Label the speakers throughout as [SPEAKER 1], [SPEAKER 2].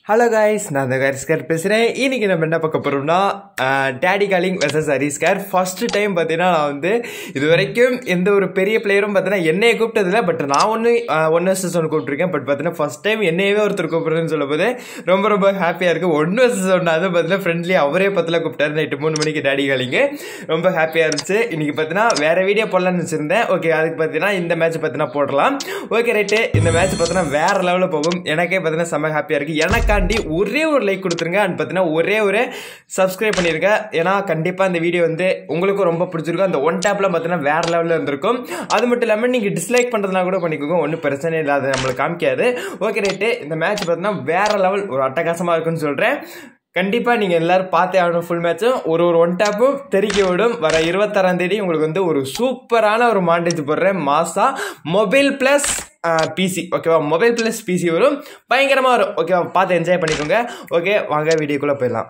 [SPEAKER 1] Hello guys நான் அந்த ஹரிஸ்கர் பேசுகிறேன் இன்னைக்கு நம்ம என்ன பார்க்க போகிறோம்னா டேடி காலிங் வெர்சஸ் ஹரிஸ்கர் ஃபர்ஸ்ட் டைம் பார்த்தீங்கன்னா நான் வந்து இது வரைக்கும் எந்த ஒரு பெரிய பிளேயரும் பார்த்தீங்கன்னா என்னையை கூப்பிட்டதில்ல பட் நான் ஒன்று ஒன் வர்சஸ் ஒன்று கூப்பிட்ருக்கேன் பட் பார்த்தீங்கன்னா ஃபர்ஸ்ட் டைம் என்னையவே ஒருத்தர் கூப்பிட்றதுன்னு சொல்லும்போது ரொம்ப ரொம்ப ஹாப்பியாக இருக்குது ஒன் வர்சஸ் ஒன்று அதை பார்த்தீங்கன்னா ஃப்ரெண்ட்லி அவரே பத்தில் கூப்பிட்டாரு நைட்டு மூணு மணிக்கு டேடி காலிங்க ரொம்ப ஹாப்பியாக இருந்துச்சு இன்னைக்கு பார்த்தீங்கன்னா வேறு வீடியோ போடலான்னு வச்சுருந்தேன் ஓகே அதுக்கு பார்த்தீங்கன்னா இந்த மேட்ச் பார்த்தீங்கன்னா போடலாம் ஓகே ரைட்டு இந்த மேட்ச் பார்த்தீங்கன்னா வேறு லெவலில் போகும் எனக்கே பார்த்தீங்கன்னா செம்ம ஹாப்பியாக இருக்குது எனக்காண்டி ஒரே ஒரு லைக் கொடுத்துருங்க அண்ட் பார்த்தீங்கன்னா ஒரே ஒரு சப்ஸ்கிரைப் பண்ணிருங்க ஏன்னா கண்டிப்பாக இந்த வீடியோ வந்து உங்களுக்கும் ரொம்ப பிடிச்சிருக்கும் அந்த ஒன் டேப்லாம் பார்த்தீங்கன்னா வேறு லெவலில் இருந்திருக்கும் அது மட்டும் இல்லாமல் நீங்கள் டிஸ்லைக் பண்ணுறதுனா கூட பண்ணிக்கோங்க ஒன்றும் பிரச்சனை இல்லை அது நம்மளுக்கு காமிக்காது ஓகே ரைட்டு இந்த மேட்ச் பார்த்தீங்கன்னா வேறு லெவல் ஒரு அட்டகாசமாக இருக்குன்னு சொல்கிறேன் கண்டிப்பாக நீங்கள் எல்லாரும் பார்த்தே ஆகணும் ஃபுல் மேட்சும் ஒரு ஒரு ஒன் டேப்பும் தெறிக்க விடும் வர இருபத்தாறாம் தேதி உங்களுக்கு வந்து ஒரு சூப்பரான ஒரு மாண்டேஜ் போடுறேன் மாசா மொபைல் ப்ளஸ் பிசி ஓகேவா மொபைல் ப்ளஸ் பிசி வரும் பயங்கரமாக வரும் ஓகேவா பார்த்து என்ஜாய் பண்ணிக்கோங்க ஓகே வாங்க வீடியோக்குள்ளே போயிடலாம்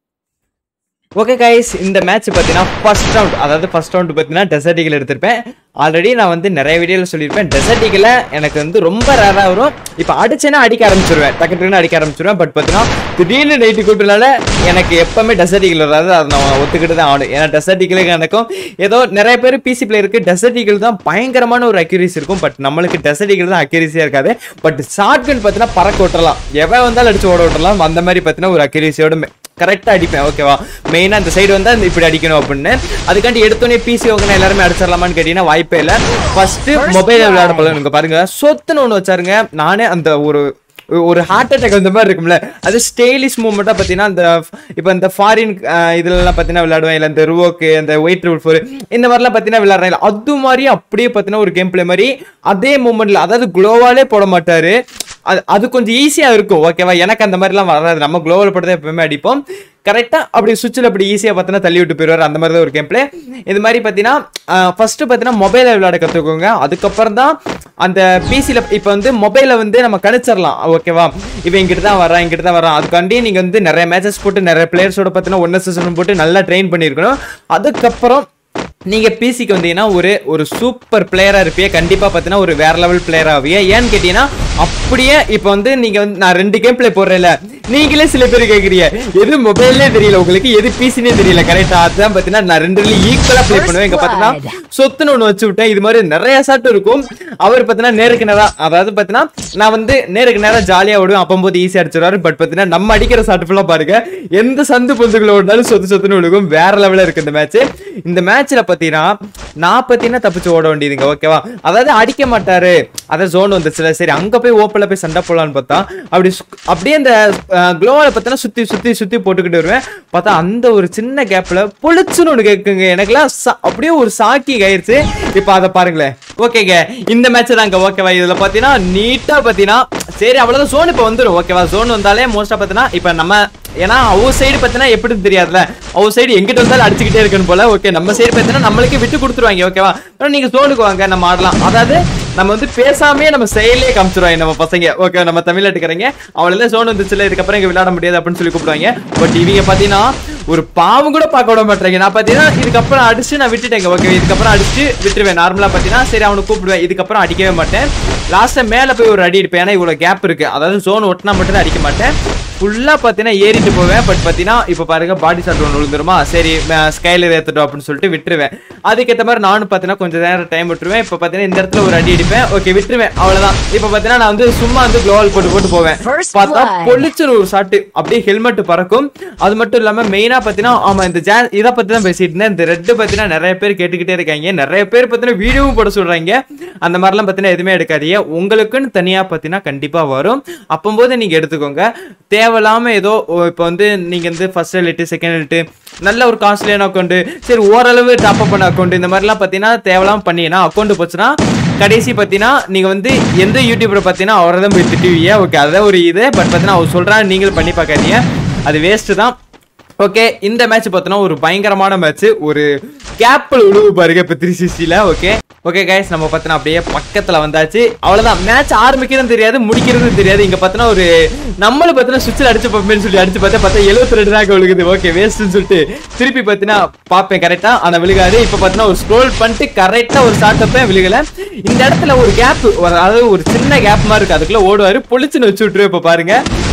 [SPEAKER 1] ஓகே கைஸ் இந்த மேட்ச் பார்த்தீங்கன்னா ஃபர்ஸ்ட் ரவுண்ட் அதாவது ஃபர்ஸ்ட் ரவுண்ட் பார்த்தீங்கன்னா டெசர்டிகள் எடுத்திருப்பேன் ஆல்ரெடி நான் வந்து நிறைய வீடியோவில் சொல்லியிருப்பேன் டெசர்டிகளை எனக்கு வந்து ரொம்ப ரேராக வரும் இப்போ அடிச்சேன்னா அடிக்க ஆரம்பிச்சிருவேன் டக்கு டக்குன்னு அடிக்க ஆரம்பிச்சிருவேன் பட் பார்த்தீங்கன்னா திடீர்னு நைட்டு கூப்பிட்டனால எனக்கு எப்பவுமே டெசர்டிகள் வராது அதை நான் ஒத்துக்கிட்டு தான் ஆகணும் ஏன்னா டெசர்டிகளுக்கு எனக்கும் ஏதோ நிறைய பேர் பிசி பிளேயருக்கு டெசர்டிகள் தான் பயங்கரமான ஒரு அக்யூரிசி இருக்கும் பட் நம்மளுக்கு டெசர்டிகள் தான் அக்யூரிசியாக இருக்காது பட் ஷார்ட் கன் பார்த்தீங்கன்னா பறக்க விட்டுறலாம் எவன் வந்தாலும் அடிச்சு ஓட விட்டுறலாம் அந்த மாதிரி பார்த்தீங்கன்னா ஒரு அக்யூரிசியோட கரெக்டாக அடிப்பேன் ஓகேவா மெயினாக இந்த சைடு வந்தால் இந்த இப்படி அடிக்கணும் அப்படின்னு அதுக்காண்டி எடுத்தோடனே பிசி வாங்கினா எல்லாருமே அடிச்சிடலாமான்னு கேட்டீங்கன்னா வாய்ப்பே இல்லை ஃபர்ஸ்ட் மொபைல் விளையாட பழகுங்க பாருங்க சொத்துன்னு ஒன்று வச்சாருங்க நானே அந்த ஒரு ஒரு ஹார்ட் அட்டாக் அந்த மாதிரி இருக்கும்ல அது ஸ்டைலிஷ் மூமெண்ட்டாக பார்த்தீங்கன்னா இந்த இப்போ இந்த ஃபாரின் இதுலலாம் பார்த்தீங்கன்னா விளையாடுவேன் இல்லை இந்த ருவோக்கு இந்த ஒயிட் ரூல் ஃபோர் இந்த மாதிரிலாம் பார்த்தீங்கன்னா விளையாடுறேன் அது மாதிரி அப்படியே பார்த்தீங்கன்னா ஒரு கேம் பிளே மாதிரி அதே மூமெண்ட்ல அதாவது குளோவாலே போட மாட்டாரு அது அது கொஞ்சம் ஈஸியாக இருக்கும் ஓகேவா எனக்கு அந்த மாதிரிலாம் வராது நம்ம குளோவல் போட்டு தான் எப்பவுமே அடிப்போம் கரெக்டாக அப்படி சுவிட்சில் அப்படி ஈஸியாக பார்த்தீங்கன்னா தள்ளி விட்டு போயிடுவார் அந்த மாதிரி தான் ஒரு கேம் பிளே இது மாதிரி பார்த்தீங்கன்னா ஃபஸ்ட்டு பார்த்தீங்கன்னா மொபைலில் விளையாட கற்றுக்கோங்க அதுக்கப்புறம் தான் அந்த பிசியில் இப்போ வந்து மொபைலில் வந்து நம்ம கணிச்சிடலாம் ஓகேவா இவன் இங்கிட்டு தான் வரான் இங்கிட்டு தான் வரான் அதுக்காண்டி நீங்கள் வந்து நிறைய மேட்சஸ் போட்டு நிறைய பிளேயர்ஸோட பார்த்தீங்கன்னா ஒன்று சீசன் போட்டு நல்லா ட்ரெயின் பண்ணியிருக்கணும் அதுக்கப்புறம் நீங்க பிசிக்கு வந்தீங்கன்னா ஒரு ஒரு சூப்பர் பிளேயரா இருப்பீங்க கண்டிப்பா பார்த்தீங்கன்னா ஒரு வேற லெவல் பிளேயர் ஆவீங்க ஏன்னு கேட்டீங்கன்னா அப்படியே இப்போ வந்து நீங்க வந்து நான் ரெண்டு கேம் பிளே போடுறேன்ல நீங்களே சில பேர் கேட்குறீங்க எது மொபைல்லே தெரியல உங்களுக்கு எது பிசினே தெரியல கரெக்டா அதுதான் பார்த்தீங்கன்னா நான் ரெண்டுலயும் ஈக்குவலா ப்ளே பண்ணுவேன் இங்க பார்த்தீங்கன்னா சொத்துன்னு ஒன்று வச்சு விட்டேன் இது மாதிரி நிறைய சாட்டு இருக்கும் அவர் பார்த்தீங்கன்னா நேருக்கு நேரா அதாவது பார்த்தீங்கன்னா நான் வந்து நேருக்கு நேரம் ஜாலியாக விடுவேன் அப்பம்போது ஈஸியாக அடிச்சிடுவாரு பட் பார்த்தீங்கன்னா நம்ம அடிக்கிற சாட்டு ஃபுல்லாக பாருங்க எந்த சந்து பொந்துக்குள்ள ஓடினாலும் சொத்து சொத்துன்னு விழுகும் வேற லெவலில் இருக்கு இந்த மேட்ச் இந்த மேட்ச்ல பார்த்தீங்கன்னா நான் பார்த்தீங்கன்னா தப்பிச்சு ஓட வேண்டியதுங்க ஓகேவா அதாவது அடிக்க மாட்டாரு அதாவது ஜோன் வந்துச்சுல சரி அங்க போய் ஓப்பனில் போய் சண்டை போடலான்னு பார்த்தா அப்படி சு- அப்படியே அந்த க்ளோவில் பார்த்தீங்கன்னா சுற்றி சுற்றி சுற்றி போட்டுக்கிட்டு வருவேன் பார்த்தா அந்த ஒரு சின்ன கேப்பில் பொழிச்சுன்னு ஒன்று கேட்குங்க எனக்குலாம் ச- அப்படியே ஒரு சாக்கி ஆயிருச்சு இப்போ அதை பாருங்களேன் ஓகேங்க இந்த மேட்ச் தாங்க ஓகேவா இதில் பார்த்தீங்கன்னா நீட்டாக பார்த்தீங்கன்னா சரி அவ்வளோதான் ஜோன் இப்போ வந்துடும் ஓகேவா ஜோன் வந்தாலே மோஸ்ட்டாக பார்த்தீங்கன்னா இப்போ நம்ம ஏன்னா அவர் சைடு பார்த்தீங்கன்னா எப்படி தெரியாதுல அவர் சைடு எங்கிட்ட வந்தாலும் அடிச்சுக்கிட்டே இருக்கணும் போல ஓகே நம்ம சைடு பார்த்தீங்கன்னா நம்மளுக்கே விட்டு கொடுத்துருவாங்க ஓகேவா ஆனா நீங்க ஜோனுக்கு வாங்க நம்ம ஆடலாம் அதாவது நம்ம வந்து பேசாமே நம்ம செயலே காமிச்சிருவாங்க நம்ம பசங்க ஓகே நம்ம தமிழ்நாட்டுக்காரங்க அவளெல்லாம் ஜோன் வந்துச்சுல இதுக்கப்புறம் இங்க விளையாட முடியாது அப்படின்னு சொல்லி கூப்பிடுவாங்க பட் இவங்க பாத்தீங்கன்னா ஒரு பாவம் கூட பார்க்க விட மாட்டாங்க நான் பாத்தீங்கன்னா இதுக்கப்புறம் அடிச்சு நான் விட்டுட்டேங்க ஓகே இதுக்கப்புறம் அடிச்சு விட்டுருவேன் நார்மலா பாத்தீங்கன்னா சரி அவனை கூப்பிடுவேன் இதுக்கப்புறம் அடிக்கவே மாட்டேன் லாஸ்ட்டா மேல போய் ஒரு அடி அடிப்பேன் ஏன்னா இவ்வளவு கேப் இருக்கு அதாவது ஜோன் ஒட்டினா மட்டும் தான் அடிக்க மாட்டேன் ஃபுல்லா பாத்தீங்கன்னா ஏறிட்டு போவேன் பட் பாத்தீங்கன்னா இப்போ பாருங்க பாடி ஷாட் ஒன்று விழுந்துருமா சரி ஸ்கைல ஏத்துட்டோம் அப்படின்னு சொல்லிட்டு விட்டுருவேன் அதுக்கேற்ற மாதிரி நானும் பாத்தீங்கன்னா கொஞ்சம் நேரம் டைம் விட்டுருவேன் இப்போ பாத்தீங்கன்னா இந்த இடத்துல ஒரு அடி அடிப்பேன் ஓகே விட்டுருவேன் அவ்வளவுதான் இப்போ பாத்தீங்கன்னா நான் வந்து சும்மா வந்து க்ளோவல் போட்டு போட்டு போவேன்
[SPEAKER 2] First
[SPEAKER 1] பார்த்தா
[SPEAKER 2] blood.
[SPEAKER 1] பொழிச்சிரு ஒரு ஷாட்டு அப்படியே ஹெல்மெட் பறக்கும் அது மட்டும் இல்லாம மெயினா பாத்தீங்கன்னா ஆமா இந்த ஜா இதை பத்தி தான் பேசிட்டு இருந்தேன் இந்த ரெட்டு பாத்தீங்கன்னா நிறைய பேர் கேட்டுக்கிட்டே இருக்காங்க நிறைய பேர் பாத்தீங்கன்னா வீடியோவும் போட சொல்றாங்க அந்த மாதிரிலாம் பாத்தீங்கன்னா எதுவுமே எடுக்காதீங்க உங்களுக்குன்னு தனியா பாத்தீங்கன்னா கண்டிப்பா வரும் அப்பம்போது நீங்க எடுத்துக்கோங்க தேவையில்லாம ஏதோ இப்போ வந்து நீங்க வந்து ஃபர்ஸ்ட் எலிட்டு செகண்ட் எலிட்டு நல்ல ஒரு காஸ்ட்லியான அக்கௌண்ட் சரி ஓரளவு டாப் அப் பண்ண அக்கௌண்ட் இந்த மாதிரிலாம் பார்த்தீங்கன்னா தேவையில்லாம பண்ணீங்கன்னா அக்கௌண்ட் போச்சுன்னா கடைசி பார்த்தீங்கன்னா நீங்கள் வந்து எந்த யூடியூபரை பார்த்தீங்கன்னா அவரை தான் போய் திட்டுவீங்க ஓகே அதான் ஒரு இது பட் பார்த்தீங்கன்னா அவர் சொல்கிறாங்க நீங்களும் பண்ணி பார்க்காதீங்க அது வேஸ்ட்டு தான் ஓகே இந்த மேட்ச் பார்த்தோன்னா ஒரு பயங்கரமான மேட்ச் ஒரு கேப்பில் உழுவு பாருங்க இப்போ த்ரீ சிக்ஸ்டியில் ஓகே ஓகே கைஸ் நம்ம பார்த்தோன்னா அப்படியே பக்கத்தில் வந்தாச்சு அவ்வளோதான் மேட்ச் ஆரம்பிக்கிறதும் தெரியாது முடிக்கிறதும் தெரியாது இங்கே பார்த்தோன்னா ஒரு நம்மளும் பார்த்தோன்னா சுவிட்சில் அடிச்சு பார்ப்பேன்னு சொல்லி அடிச்சு பார்த்தா பார்த்தா எழுபத்தி ரெண்டு தான் விழுகுது ஓகே வேஸ்ட்டுன்னு சொல்லிட்டு திருப்பி பார்த்தீங்கன்னா பார்ப்பேன் கரெக்டாக ஆனால் விழுகாது இப்போ பார்த்தீங்கன்னா ஒரு ஸ்க்ரோல் பண்ணிட்டு கரெக்டாக ஒரு ஷார்ட் அப்பேன் விழுகலை இந்த இடத்துல ஒரு கேப் அதாவது ஒரு சின்ன கேப் மாதிரி இருக்கு அதுக்குள்ள ஓடுவாரு பொழிச்சுன்னு வச்சு விட்டுரு இப்போ பாருங்க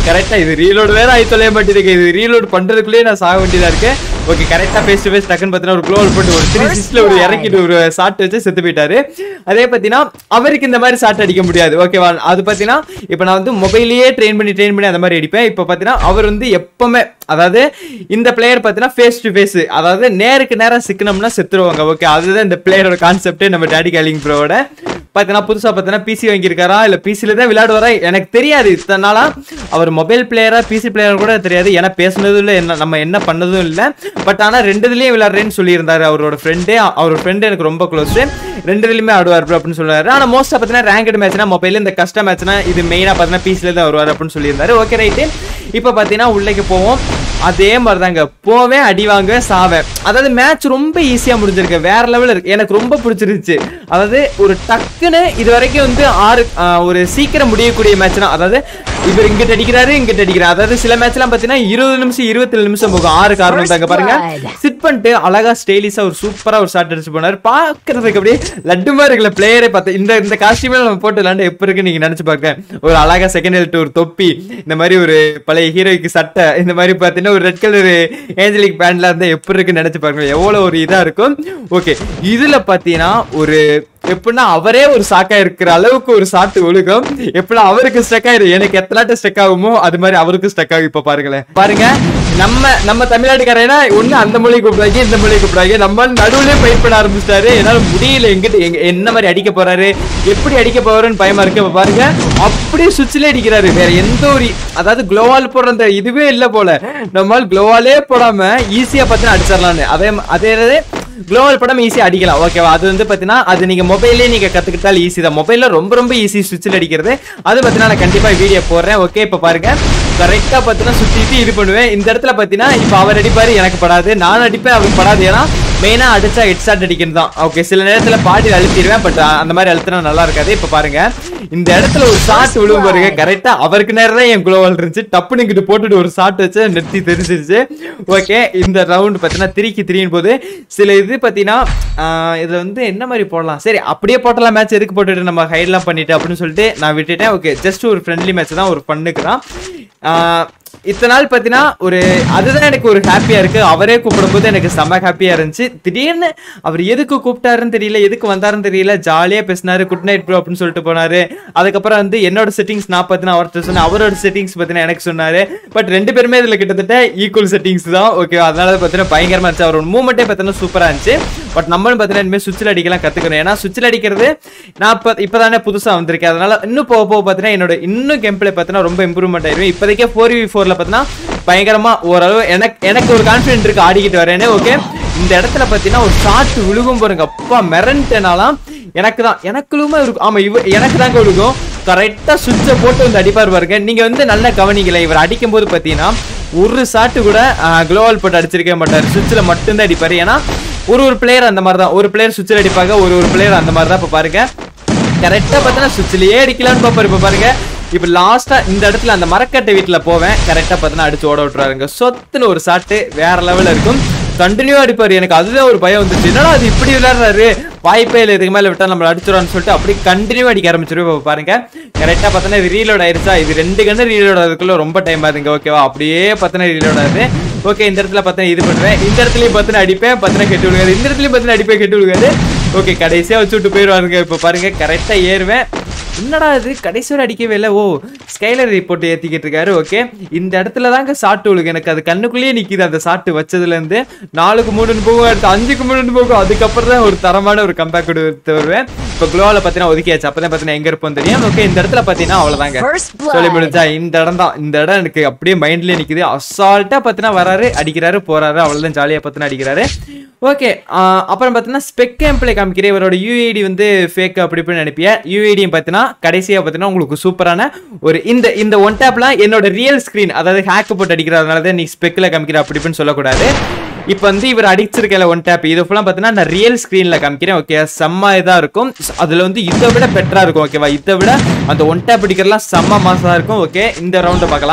[SPEAKER 1] கரெக்டா இது ரீலோட் வேற ஆகி தொலைய மாட்டேங்குது இது ரீலோட் பண்றதுக்குள்ளேயே நான் சாக வேண்டியதா இருக்கு ஓகே கரெக்டா ஃபேஸ் டு ஃபேஸ் டக்குன்னு பார்த்தீங்கன்னா ஒரு க்ளோவல் போட்டு ஒரு த்ரீ சிக்ஸ்ல ஒரு இறக்கிட்டு ஒரு ஷாட் வச்சு செத்து போயிட்டாரு அதே பார்த்தீங்கன்னா அவருக்கு இந்த மாதிரி ஷாட் அடிக்க முடியாது ஓகேவா அது பார்த்தீங்கன்னா இப்போ நான் வந்து மொபைலையே ட்ரெயின் பண்ணி ட்ரெயின் பண்ணி அந்த மாதிரி அடிப்பேன் இப்போ பார்த்தீங்கன்னா அவர் வந்து எப்பவுமே அதாவது இந்த பிளேயர் பார்த்தீங்கன்னா ஃபேஸ் டு ஃபேஸ் அதாவது நேருக்கு நேரம் சிக்கனம்னா செத்துருவாங்க ஓகே அதுதான் இந்த பிளேயரோட கான்செப்டே நம்ம டேடி கேலிங் ப்ரோவோட பார்த்தீங்கன்னா புதுசாக பார்த்தீங்கன்னா பிசி வாங்கியிருக்காரா இல்லை பிசியில் தான் விளையாடுவாரா எனக்கு தெரியாது இத்தனை நாளா அவர் மொபைல் பிளேயரா பிசி பிளேயர் கூட தெரியாது ஏன்னா பேசுனதும் இல்லை என்ன நம்ம என்ன பண்ணதும் இல்லை பட் ஆனால் ரெண்டுதுலேயும் விளையாடுறேன்னு சொல்லியிருந்தாரு அவரோட ஃப்ரெண்டு அவரோட ஃப்ரெண்டு எனக்கு ரொம்ப க்ளோஸ் ரெண்டுலேயுமே ஆடுவார் bro அப்படின்னு சொல்லுவாரு ஆனால் மோஸ்ட்டாக பார்த்தீங்கன்னா ரேங்கட் மேட்ச்னா மொபைலில் இந்த கஷ்ட மேட்ச்னா இது மெயினாக பார்த்தீங்கன்னா பிசியில் தான் வருவார் அப்படின்னு சொல்லியிருந்தாரு ஓகே ரைட்டு இப்போ பார்த்தீங்கன்னா உள்ளேக்கு போவோம் அதே மாதிரி தாங்க போவேன் அடி வாங்குவேன் சாவேன் அதாவது மேட்ச் ரொம்ப ஈஸியாக முடிஞ்சிருக்கு வேற லெவலில் இருக்கு எனக்கு ரொம்ப பிடிச்சிருந்துச்சு அதாவது ஒரு டக்குன்னு இது வரைக்கும் வந்து ஆறு ஆ, ஒரு சீக்கிரம் முடியக்கூடிய மேட்ச்னா அதாவது இவர் இங்கிட்ட அடிக்கிறாரு இங்கிட்ட அடிக்கிறாரு அதாவது சில மேட்ச்லாம் பார்த்தீங்கன்னா இருபது நிமிஷம் இருபத்தி நிமிஷம் போகும் ஆறு காரணம் தாங்க பாருங்க சிட் பண்ணிட்டு அழகா ஸ்டைலிஷா ஒரு சூப்பரா ஒரு ஷாட் அடிச்சு போனாரு பாக்குறதுக்கு அப்படியே லட்டு மாதிரி இருக்கல பிளேயரே பார்த்து இந்த இந்த காஸ்டியூமே நம்ம போட்டு விளாண்டு எப்ப இருக்கு நீங்க நினைச்சு பாக்க ஒரு அழகா செகண்ட் ஹெல்ட் ஒரு தொப்பி இந்த மாதிரி ஒரு பழைய ஹீரோய்க்கு சட்டை இந்த மாதிரி பார்த்தீங்கன்னா ஒரு ரெட் கலர் ஏஞ்சலிக் பேண்ட்ல இருந்தா எப்படி இருக்குன்னு நினைச்சு பாருங்க எவ்வளவு ஒரு இதா இருக்கும் ஓகே இதுல பாத்தீங்கன்னா ஒரு எப்படின்னா அவரே ஒரு சாக்கா இருக்கிற அளவுக்கு ஒரு சாட்டு ஒழுகும் எப்படின்னா அவருக்கு ஸ்டக் ஆயிரும் எனக்கு எத்தனாட்ட ஸ்டக் ஆகுமோ அது மாதிரி அவருக்கு ஸ்டக் ஆகும் இப்ப பாருங்களேன் பாருங்க நம்ம நம்ம தமிழ்நாட்டுக்காரனா ஒண்ணு அந்த மொழி கூப்பிடாங்க இந்த மொழி கூப்பிடாங்க நம்ம நடுவுலயே ஃபைட் பண்ண ஆரம்பிச்சிட்டாரு என்னால முடியல எங்கிட்ட எங்க என்ன மாதிரி அடிக்க போறாரு எப்படி அடிக்க போறாருன்னு பயமா இருக்கு இப்ப பாருங்க அப்படியே சுவிட்ச்ல அடிக்கிறாரு வேற எந்த ஒரு அதாவது குளோவால் போடுற அந்த இதுவே இல்ல போல நம்மால் குளோவாலே போடாம ஈஸியா பார்த்தீங்கன்னா அடிச்சிடலாம்னு அதே அதே குளோபல் படம் ஈஸியாக அடிக்கலாம் ஓகேவா அது வந்து பார்த்தீங்கன்னா அது நீங்கள் மொபைல்லே நீங்கள் கற்றுக்கிட்டால் ஈஸி தான் மொபைலில் ரொம்ப ரொம்ப ஈஸி சுவிட்சில் அடிக்கிறது அது பார்த்தீங்கன்னா நான் கண்டிப்பாக வீடியோ போடுறேன் ஓகே இப்போ பாருங்க கரெக்டாக பார்த்தீங்கன்னா சுற்றிட்டு இது பண்ணுவேன் இந்த இடத்துல பார்த்தீங்கன்னா இப்போ அவர் அடிப்பார் எனக்கு படாது நான் அடிப்பேன் அவருக்கு படாது ஏன்னா மெயினாக அடிச்சா ஹெட் ஷாட் அடிக்கிறது தான் ஓகே சில நேரத்தில் பாடி அழுத்திடுவேன் பட் அந்த மாதிரி அழுத்தினா நல்லா இருக்காது இப்போ பாருங்க இந்த இடத்துல ஒரு ஷாட் விழுவும் பாருங்க கரெக்டாக அவருக்கு நேரம் தான் என் குளோவல் இருந்துச்சு டப்புன்னு இங்கிட்டு போட்டுட்டு ஒரு ஷாட் வச்சு நிறுத்தி தெரிஞ்சிருச்சு ஓகே இந்த ரவுண்ட் பார்த்தீங்கன்னா திரிக்கி திரியும் போது சில இது பார்த்தீங்கன்னா ஆஹ் இதுல வந்து என்ன மாதிரி போடலாம் சரி அப்படியே போட்டலாம் மேட்ச் எதுக்கு போட்டுட்டு நம்ம ஹைட்லாம் பண்ணிட்டு அப்படின்னு சொல்லிட்டு நான் விட்டுட்டேன் ஓகே ஜஸ்ட் ஒரு ஃப்ரெண்ட்லி மேட்ச் தான் ஒரு பண்ணுக்கு தான் ஆஹ் இத்தனை நாள் பார்த்தீங்கன்னா ஒரு அதுதான் எனக்கு ஒரு ஹாப்பியா இருக்கு அவரே கூப்பிடும்போது எனக்கு செம்ம ஹாப்பியா இருந்துச்சு திடீர்னு அவர் எதுக்கு கூப்பிட்டாருன்னு தெரியல எதுக்கு வந்தாருன்னு தெரியல ஜாலியா பேசினாரு குட் நைட் ப்ரோ அப்படின்னு சொல்லிட்டு போனாரு அதுக்கப்புறம் வந்து என்னோட செட்டிங்ஸ் நான் பார்த்தீங்கன்னா அவர்கிட்ட சொன்னேன் அவரோட செட்டிங்ஸ் பார்த்தீங்கன்னா எனக்கு சொன்னாரு பட் ரெண்டு பேருமே இதுல கிட்டத்தட்ட ஈக்குவல் செட்டிங்ஸ் தான் ஓகே அதனால பார்த்தீங்கன்னா பயங்கரமா இருந்துச்சு அவரோட மூமெண்ட்டே பார்த்தீங்கன்னா சூப்பரா இருந்துச்சு பட் நம்மளும் பார்த்தீங்கன்னா இனிமேல் சுவிட்சில் அடிக்கலாம் கத்துக்கணும் ஏன்னா சுவிட்சில் அடிக்கிறது நான் இப்போ இப்போதானே புதுசாக வந்திருக்கேன் அதனால இன்னும் போக போக பார்த்தீங்கன்னா என்னோட இன்னும் கேம் பிளே பார்த்தீங்கன்னா ரொம்ப இம்ப்ரூவ்மெண்ட் ஆயிரும் இப்போதைக்கே ஃபோர் வி ஃபோரில் பார்த்தீங்கன்னா பயங்கரமாக ஓரளவு எனக்கு எனக்கு ஒரு கான்ஃபிடென்ட் இருக்கு ஆடிக்கிட்டு வரேனே ஓகே இந்த இடத்துல பார்த்தீங்கன்னா ஒரு ஷாட் விழுகும் பாருங்க அப்பா மிரண்டனாலாம் எனக்கு தான் எனக்குள்ளுமே இருக்கும் ஆமா இவ எனக்கு தாங்க விழுகும் கரெக்டாக சுவிட்சை போட்டு வந்து அடிப்பார் பாருங்க நீங்க வந்து நல்லா கவனிக்கல இவர் அடிக்கும் போது பார்த்தீங்கன்னா ஒரு ஷாட்டு கூட குளோவல் போட்டு அடிச்சிருக்கவே மாட்டார் சுவிட்சில் மட்டும்தான் அடிப்பார் ஏன்னா ஒரு ஒரு பிளேயர் அந்த மாதிரி தான் ஒரு பிளேயர் சுவிட்சில் அடிப்பாங்க ஒரு ஒரு பிளேயர் அந்த மாதிரி தான் இப்போ பாருங்க கரெக்டாக பார்த்தீங்கன்னா சுவிட்சிலேயே அடிக்கலாம்னு பார்ப்பாரு இப்போ பாருங்க இப்போ லாஸ்டா இந்த இடத்துல அந்த மரக்கட்டை வீட்டில் போவேன் கரெக்டாக பார்த்தீங்கன்னா அடிச்சு ஓட விட்டுறாருங்க சொத்துன்னு ஒரு ஷாட்டு வேற லெவலில் இருக்கும் கண்டினியூ அடிப்பாரு எனக்கு அதுதான் ஒரு பயம் வந்துச்சு என்னடா அது இப்படி விளையாடுறாரு வாய்ப்பே இல்லை இதுக்கு மேலே விட்டா நம்மள அடிச்சிடும்னு சொல்லிட்டு அப்படி கண்டினியூ அடிக்க ஆரம்பிச்சிருவோம் இப்போ பாருங்க கரெக்டாக பார்த்தோன்னா ரீலோட் ஆயிருச்சா இது ரெண்டு கண்ணு ரீலோட் ஆகுதுக்குள்ள ரொம்ப டைம் ஆகுதுங்க ஓகேவா அப்படியே பார்த்தோன்னா ரீலோட் ஆகுது ஓகே இந்த இடத்துல பார்த்தா இது பண்ணுவேன் இந்த இடத்துலயும் பார்த்தா அடிப்பேன் பார்த்தா கெட்டு விழுகாது இந்த இடத்துலயும் பார்த்தா அடிப்பேன் கெட்டு விழுகாது ஓகே கடைசியா வச்சு விட்டு போயிடுவாருங்க இப்போ பாருங்க கரெக்டா ஏறுவேன் என்னடா இது கடைசி வரை அடிக்கவே இல்லை ஓ ஸ்கைலர் ரிப்போர்ட் ஏத்திக்கிட்டு இருக்காரு ஓகே இந்த இடத்துல தாங்க சாட்டு விழுகு எனக்கு அது கண்ணுக்குள்ளேயே நிக்குது அந்த சாட்டு வச்சதுல இருந்து நாலுக்கு மூணுன்னு போகும் அடுத்து அஞ்சுக்கு மூணுன்னு போகும் அதுக்கப்புறம் தான் ஒரு தரமான ஒரு கம்பேக் கொடுத்து வருவேன் இப்போ குளோவில் பார்த்தீங்கன்னா ஒதுக்கியாச்சு அப்பதான் பார்த்தீங்கன்னா எங்க இருப்போம் தெரியும் ஓகே இந்த இடத்துல பார்த்தீங்கன்னா அவ்வளவுதாங்க
[SPEAKER 2] First blood.
[SPEAKER 1] சொல்லி முடிஞ்சா இந்த இடம் தான் இந்த இடம் எனக்கு அப்படியே மைண்ட்லயே நிக்குது அசால்ட்டா பார்த்தீங்கன்னா வராரு அடிக்கிறாரு போறாரு அவ்வளவுதான் ஜாலியா பார்த்தீங்கன்னா அடிக்கிறாரு ஓகே அப்புறம் பார்த்தீங்கன்னா ஸ்பெக் கேம்ப்ல காமிக்கிற இவரோட யூஐடி வந்து ஃபேக் அப்படி இப்படின்னு நினைப்பிய யூஐடியும் பார்த்தீங்கன்னா கடைசியாக பார்த்தீங்கன்னா உங்களுக்கு சூப்பரான ஒரு இந்த இந்த ஒன் டேப்லாம் என்னோட ரியல் ஸ்க்ரீன் அதாவது ஹேக் போட்டு அடிக்கிறதுனால தான் நீ ஸ்பெக்கில் காமிக்கிற அப்படி இப்படின்னு சொல்லக்கூடாது இப்போ வந்து இவர் அடிச்சிருக்கல ஒன் டேப் இது ஃபுல்லாக பார்த்தீங்கன்னா நான் ரியல் ஸ்க்ரீனில் காமிக்கிறேன் ஓகே செம்ம இதாக இருக்கும் அதில் வந்து இதை விட பெட்டராக இருக்கும் ஓகேவா இதை விட அந்த ஒன் டேப் அடிக்கிறதுலாம் செம்ம மாசாக இருக்கும் ஓகே இந்த ரவுண்டை பார்க்கலாம்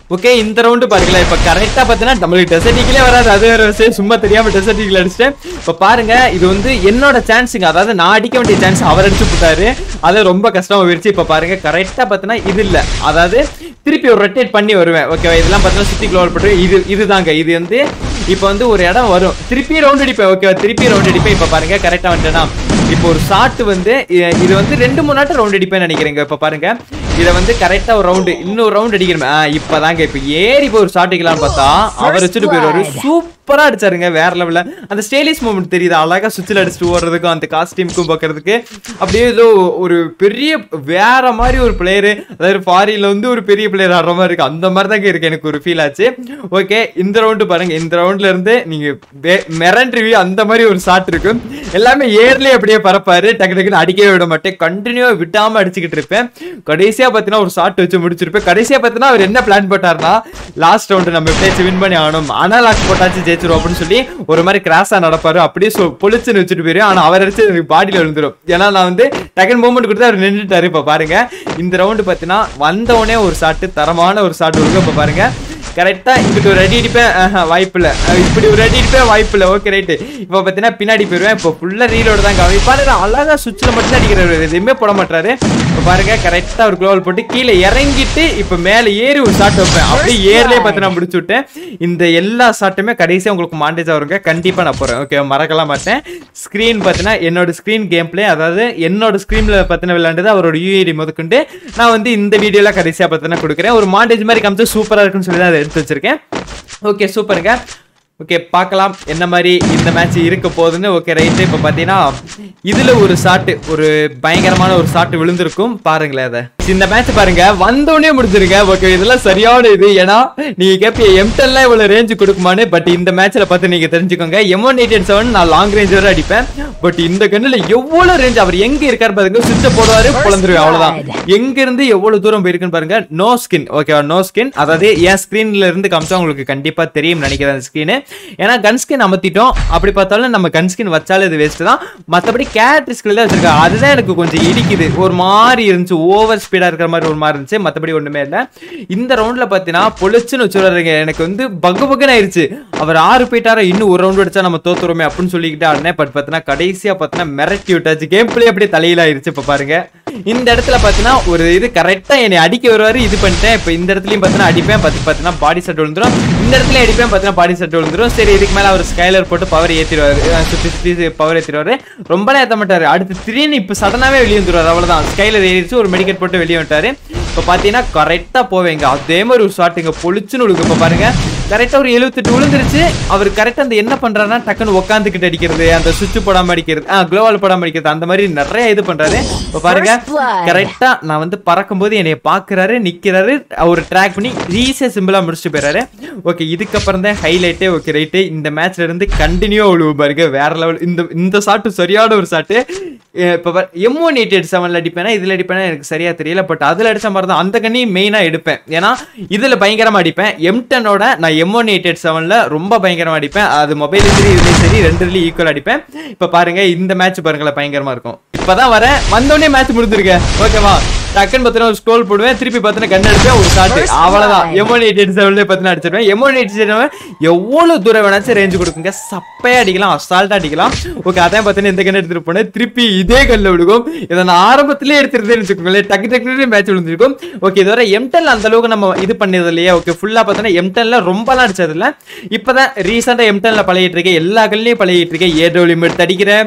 [SPEAKER 2] ஓகே இந்த ரவுண்டு பாருங்களேன் இப்போ கரெக்டாக பார்த்தீங்கன்னா நம்மளுக்கு டெசர்டிக்கிலே வராது அது வேற விஷயம் சும்மா தெரியாம டெசர்டிக்கில் அடிச்சிட்டேன் இப்போ பாருங்க இது வந்து என்னோட சான்ஸுங்க அதாவது நான் அடிக்க வேண்டிய சான்ஸ் அவர் அடிச்சு போட்டாரு அது ரொம்ப கஷ்டமா போயிடுச்சு இப்போ பாருங்க கரெக்டாக பார்த்தீங்கன்னா இது இல்லை அதாவது திருப்பி ஒரு ரொட்டேட் பண்ணி வருவேன் ஓகே இதெல்லாம் பார்த்தீங்கன்னா சுற்றி க்ளோவர் போட்டு இது இதுதாங்க இது வந்து இப்போ வந்து ஒரு இடம் வரும் திருப்பி ரவுண்ட் அடிப்பேன் ஓகே திருப்பி ரவுண்ட் அடிப்பேன் இப்போ பாருங்க கரெக்டாக வந்துட்டேன்னா இப்போ ஒரு ஷாட் வந்து இ- இது வந்து ரெண்டு மூணு நாட்டு ரவுண்ட் அடிப்பேன்னு நினைக்கிறேங்க இப்போ பாருங்க இதை வந்து கரெக்டா ஒரு ரவுண்டு இன்னொரு ரவுண்ட் அடிக்கணுமே ஆ, இப்பதாங்க இப்போ ஏறி போய் ஒரு ஷாட் அடிக்கலாம்னு பார்த்தா அவர் வச்சுட்டு போயிடுவாரு சூப்பரா அடிச்சாருங்க வேற லெவல்ல அந்த ஸ்டைலிஷ் மூமெண்ட் தெரியுது அழகா சுவிட்சில் அடிச்சுட்டு ஓடுறதுக்கும் அந்த காஸ்டியூமுக்கும் பார்க்கறதுக்கு அப்படியே ஏதோ ஒரு பெரிய வேற மாதிரி ஒரு பிளேயரு அதாவது ஃபாரின்ல வந்து ஒரு பெரிய பிளேயர் ஆடுற மாதிரி இருக்கு அந்த மாதிரி தாங்க இருக்கு எனக்கு ஒரு ஃபீல் ஆச்சு ஓகே இந்த ரவுண்டு பாருங்க இந்த ரவுண்ட்ல இருந்து நீங்க மிரண்ட்ரிவி அந்த மாதிரி ஒரு ஷாட் இருக்கு எல்லாமே ஏர்லயே அப்படியே பரப்பாரு டக்கு டக்குன்னு அடிக்கவே விட மாட்டேன் கண்டினியூவா விடாம அடிச்சுக்கிட்டு இருப்பேன் கடைசியா பாத்தீங்கன்னா ஒரு ஷாட் வச்சு முடிச்சிருப்பேன் கடைசியா பாத்தீங்கன்னா அவர் என்ன பிளான் போட்டாருன்னா லாஸ்ட் ரவுண்ட் நம்ம எப்படியாச்சும் வின் பண்ணி ஆகணும் ஆனால் லாக் போட்டாச்சு ஜெயிச்சிரும் அப்படின்னு சொல்லி ஒரு மாதிரி கிராஸா நடப்பாரு அப்படியே சொ- பொழிச்சுன்னு வச்சுட்டு போயிரு ஆனா அவர் அடிச்சு எனக்கு பாடியில விழுந்துரும் ஏன்னா நான் வந்து டக்குன்னு மூவ்மெண்ட் கொடுத்து அவர் நின்றுட்டாரு இப்ப பாருங்க இந்த ரவுண்டு பாத்தீங்கன்னா வந்த உடனே ஒரு ஷாட் தரமான ஒரு ஷாட் இருக்கு இப்ப பாருங்க கரெக்டா இங்கிட்டு ஒரு அடி அடிப்பேன் ஆஹா, வாய்ப்பு இல்ல அஹ் இப்படி ஒரு அடி அடிப்பேன் வாய்ப்பு இல்ல ஓகே ரைட்டு இப்போ பார்த்தீங்கன்னா பின்னாடி போயிருவேன் இப்போ ஃபுல்லா ரீலோடு தான் கவனி பாருங்க அழகா சுவிட்சில் மட்டும் தான் அடிக்கிறாரு எதுவுமே போட மாட்டாரு இப்போ பாருங்க கரெக்டா ஒரு குளோவல் போட்டு கீழே இறங்கிட்டு இப்போ மேலே ஏறி ஒரு ஷாட் வைப்பேன் அப்படியே ஏர்லயே பார்த்து நான் முடிச்சு விட்டேன் இந்த எல்லா ஷாட்டுமே கடைசியா உங்களுக்கு மாண்டேஜ் வருங்க கண்டிப்பா நான் போறேன் ஓகே மறக்கலாம் மாட்டேன் ஸ்க்ரீன் பார்த்தீங்கன்னா என்னோட ஸ்க்ரீன் கேம் பிளே அதாவது என்னோட ஸ்க்ரீன்ல பத்தின விளையாண்டது அவரோட யூஏடி முதற்கொண்டு நான் வந்து இந்த வீடியோல கடைசியா பார்த்தீங்கன்னா கொடுக்குறேன் ஒரு மாண்டேஜ் மாதிரி காமிச்சு சூப்பரா இருக்குன்னு சொல்லி தான் அதை எடுத்து வச்சிருக்கேன் ஓகே சூப்பருங்க ஓகே பார்க்கலாம் என்ன மாதிரி இந்த மேட்ச் இருக்க போகுதுன்னு ஓகே ரைட்டு இப்போ பார்த்தீங்கன்னா இதில் ஒரு ஷாட்டு ஒரு பயங்கரமான ஒரு ஷாட்டு விழுந்திருக்கும் பாருங்களேன் அதை இந்த மேட்ச் பாருங்க வந்தோடனே முடிஞ்சிருங்க ஓகே இதெல்லாம் சரியான இது ஏன்னா நீங்க கேட்பீங்க எம்டெல்லாம் இவ்வளோ ரேஞ்சு கொடுக்குமான்னு பட் இந்த மேட்ச்ல பார்த்து நீங்க தெரிஞ்சுக்கோங்க எம் ஒன் எயிட் செவன் நான் லாங் ரேஞ்ச் வரை அடிப்பேன் பட் இந்த கண்ணில் எவ்வளோ ரேஞ்ச் அவர் எங்க இருக்காரு பாருங்க சுவிட்ச போடுவாரு பிளந்துருவேன் அவ்வளவுதான் எங்க இருந்து எவ்வளவு தூரம் போயிருக்குன்னு பாருங்க நோ ஸ்கின் ஓகேவா நோ ஸ்கின் அதாவது என் ஸ்கிரீன்ல இருந்து காமிச்சா உங்களுக்கு கண்டிப்பா தெரியும் நினைக்கிறேன் அந்த ஸ்கின் ஏன்னா கன் ஸ்கின் அமர்த்திட்டோம் அப்படி பார்த்தாலும் நம்ம கன் ஸ்கின் வச்சாலும் இது வேஸ்ட் தான் மற்றபடி கேரக்டர் ஸ்கில் தான் வச்சிருக்காங்க அதுதான் எனக்கு கொஞ்சம் இடிக்குது ஒரு மாதிரி இருந்துச்சு ஓவர் ஸ்பீடா இருக்கிற மாதிரி ஒரு மாதிரி இருந்துச்சு மற்றபடி ஒண்ணுமே இல்லை இந்த ரவுண்ட்ல பார்த்தீங்கன்னா பொழிச்சுன்னு வச்சுருவாருங்க எனக்கு வந்து பகு பகுன்னு ஆயிருச்சு அவர் ஆறு போயிட்டாரா இன்னும் ஒரு ரவுண்ட் அடிச்சா நம்ம தோத்துருவோமே அப்படின்னு சொல்லிக்கிட்டு ஆடினேன் பட் பார்த்தீங்கன்னா கடைசியா பார்த்தீங்கன்னா மிரட்டி விட்டாச்சு கேம் பிளே அப்படியே தலையில ஆயிருச்சு இப்போ பாருங்க இந்த இடத்துல பார்த்தீங்கன்னா ஒரு இது கரெக்டா என்னை அடிக்க வருவாரு இது பண்ணிட்டேன் இப்போ இந்த இடத்துலயும் பார்த்தீங்கன்னா அடிப்பேன் பார்த்து பார்த்தீங்கன்னா பாடி செட் விழுந்துரும் இந்த இடத்துல அடிப்பேன் பார்த்தீங்கன்னா பாடி செட் விழுந்துரும் சரி இதுக்கு மேல அவர் ஸ்கைலர் போட்டு பவர் ஏத்திடுவாரு அஹ் சுத்தி சுத்தி பவர் ஏத்திடுவாரு ரொம்ப ஏத்த மாட்டாரு அடுத்து திடீர்னு இப்போ சடனாவே வெளியே வந்துருவாரு அவ்வளவுதான் ஸ்கைலர் ஏறிச்சு ஒரு மெடிக்கெட் போட்டு வெளியே வந்துட்டாரு இப்போ பார்த்தீங்கன்னா கரெக்டாக போவேங்க அதே மாதிரி ஒரு ஷாட் இங்கே பொழிச்சுன்னு விழுகு இப்போ பாருங்க கரெக்டாக ஒரு எழுபத்தெட்டு விழுந்துருச்சு அவர் கரெக்டாக அந்த என்ன பண்ணுறாருன்னா டக்குன்னு உட்காந்துக்கிட்டு அடிக்கிறது அந்த சுவிட்ச் போடாம அடிக்கிறது ஆ க்ளோவால் போடாம அடிக்கிறது அந்த மாதிரி நிறைய இது பண்றாரு இப்போ பாருங்க
[SPEAKER 3] First blood.
[SPEAKER 2] கரெக்டா நான் வந்து பறக்கும்போது என்னைய பாக்குறாரு நிக்கிறாரு அவர் ட்ராக் பண்ணி ஈஸியா சிம்பிளா முடிச்சுட்டு போயிறாரு ஓகே இதுக்கப்புறம் தான் ஹைலைட்டே ஓகே ரைட்டு இந்த மேட்ச்ல இருந்து கண்டினியூ விழுவு பாருங்க வேற லெவல் இந்த இந்த ஷாட்டு சரியான ஒரு ஷாட்டு இப்போ எம் ஒன் எயிட் எயிட் செவனில் அடிப்பேனா இதில் அடிப்பேனா எனக்கு சரியா தெரியல பட் அதில் அடிச்ச மாதிரி தான் அந்த கண்ணி மெயினாக எடுப்பேன் ஏன்னா இதில் பயங்கரமாக அடிப்பேன் எம் டென்னோட நான் எம் ஒன் எயிட் எயிட் செவனில் ரொம்ப பயங்கரமாக அடிப்பேன் அது மொபைலும் சரி இதுலேயும் சரி ரெண்டுலேயும் ஈக்குவல் அடிப்பேன் இப்போ பாருங்க இந்த மேட்ச் பாருங்களேன் பயங்கரமாக இருக்கும் இப்பதான் வரேன் வந்தோடனே மேட்ச் முடிஞ்சிருக்கேன் ஓகேவா டக்குன்னு பார்த்தீங்கன்னா ஒரு ஸ்க்ரோல் போடுவேன் திருப்பி பார்த்தீங்கன்னா கண் அடிப்பேன் ஒரு ஷாட்
[SPEAKER 3] First
[SPEAKER 2] அவ்வளவுதான்
[SPEAKER 3] blood.
[SPEAKER 2] M one eight eight செவன்ல பார்த்தீங்கன்னா அடிச்சிருவேன் எம் ஒன் எயிட் செவன் எவ்வளவு தூரம் வேணாச்சும் ரேஞ்ச் கொடுக்குங்க சப்பையா அடிக்கலாம் அசால்ட்டா அடிக்கலாம் ஓகே அதான் பார்த்தீங்கன்னா இந்த கண் எடுத்துட்டு போனேன் திருப்பி இதே கல்ல விழுகும் இதை நான் ஆரம்பத்திலே எடுத்துருந்தேன்னு வச்சுக்கோங்களேன் டக்கு டக்கு மேட்ச் விழுந்திருக்கும் ஓகே இதுவரை எம்டெல் அந்த அளவுக்கு நம்ம இது பண்ணது இல்லையா ஓகே ஃபுல்லா பார்த்தீங்கன்னா எம்டெல்ல ரொம்பலாம் அடிச்சது இல்ல இப்பதான் ரீசெண்டா எம்டெல்ல பழகிட்டு இருக்கேன் எல்லா கல்லையும் பழகிட்டு இருக்கேன் ஏடோ லிமிட் அடிக்கிறேன்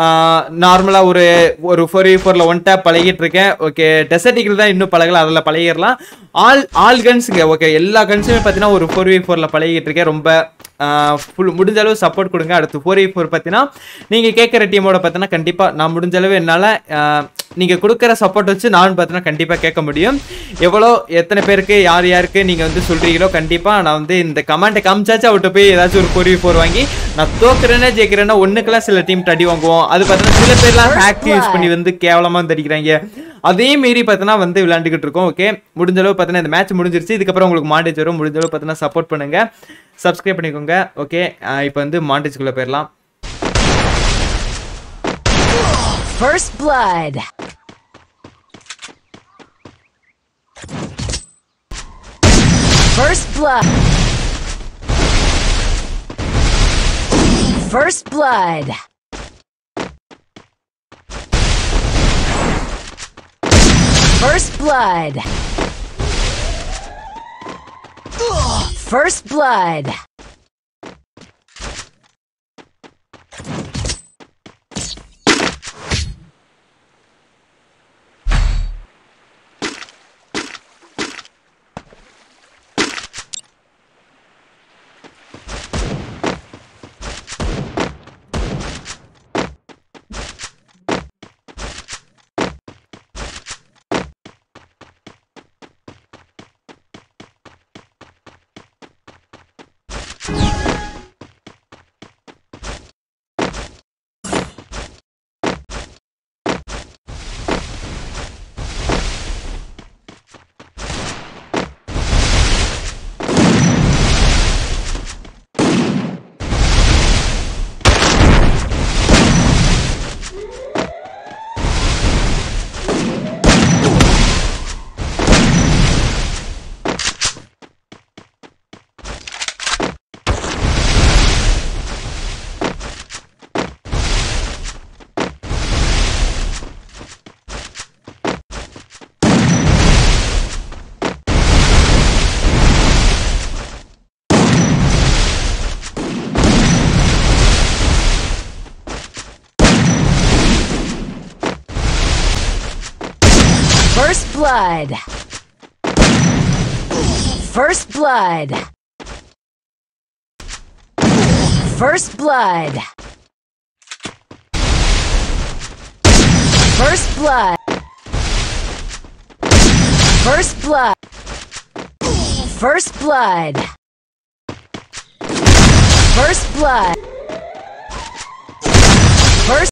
[SPEAKER 2] நார்மலா ஒரு ஒரு ஃபோர் ஃபோர்ல ஒன் டேப் பழகிட்டு இருக்கேன் ஓகே டெசர்டிக்கில் தான் இன்னும் பழகல அதில் பழகிடலாம் ஆல் ஆல் கன்ஸுங்க ஓகே எல்லா கன்ஸுமே பார்த்தீங்கன்னா ஒரு ஃபோர் வி ஃபோரில் பழகிட்டு இருக்கேன் ரொம்ப ஃபுல் முடிஞ்ச அளவு சப்போர்ட் கொடுங்க அடுத்து ஃபோர் வி ஃபோர் பார்த்தீங்கன்னா நீங்கள் கேட்குற டீமோட பார்த்தீங்கன்னா கண்டிப்பாக நான் முடிஞ்ச அளவு என்னால் நீங்கள் கொடுக்குற சப்போர்ட் வச்சு நான் பார்த்தீங்கன்னா கண்டிப்பாக கேட்க முடியும் எவ்வளோ எத்தனை பேருக்கு யார் யாருக்கு நீங்கள் வந்து சொல்கிறீங்களோ கண்டிப்பாக நான் வந்து இந்த கமெண்ட்டை காமிச்சாச்சு அவர்கிட்ட போய் ஏதாச்சும் ஒரு பொறி ஃபோர் வாங்கி நான் தோக்குறேன்னா ஜெயிக்கிறேன்னா ஒன்றுக்கெல்லாம் சில டீம் அடி வாங்குவோம் அது பார்த்தீங்கன்னா சில பேர்லாம் ஹேக் யூஸ் பண்ணி வந்து கேவலமாக வந்து அடிக்கிறாங்க அதே மாரி பார்த்தீங்கன்னா வந்து விளையாண்டுக்கிட்டு இருக்கோம் ஓகே முடிஞ்ச அளவு பார்த்தீங்கன்னா இந்த மேட்ச் முடிஞ்சிருச்சு இதுக்கப்புறம் உங்களுக்கு மாண்டேஜ் வரும் முடிஞ்ச அளவு பார்த்தீங்கன்னா சப்போர்ட் பண்ணுங்க சப்ஸ்கிரைப் பண்ணிக்கோங்க ஓகே இப்போ வந்து மாண்டேஜ்குள்ளே போயிடலாம்
[SPEAKER 3] First blood. First blood. First blood. First blood. First blood. First blood. First blood. First blood. First blood. First blood. First blood. First blood.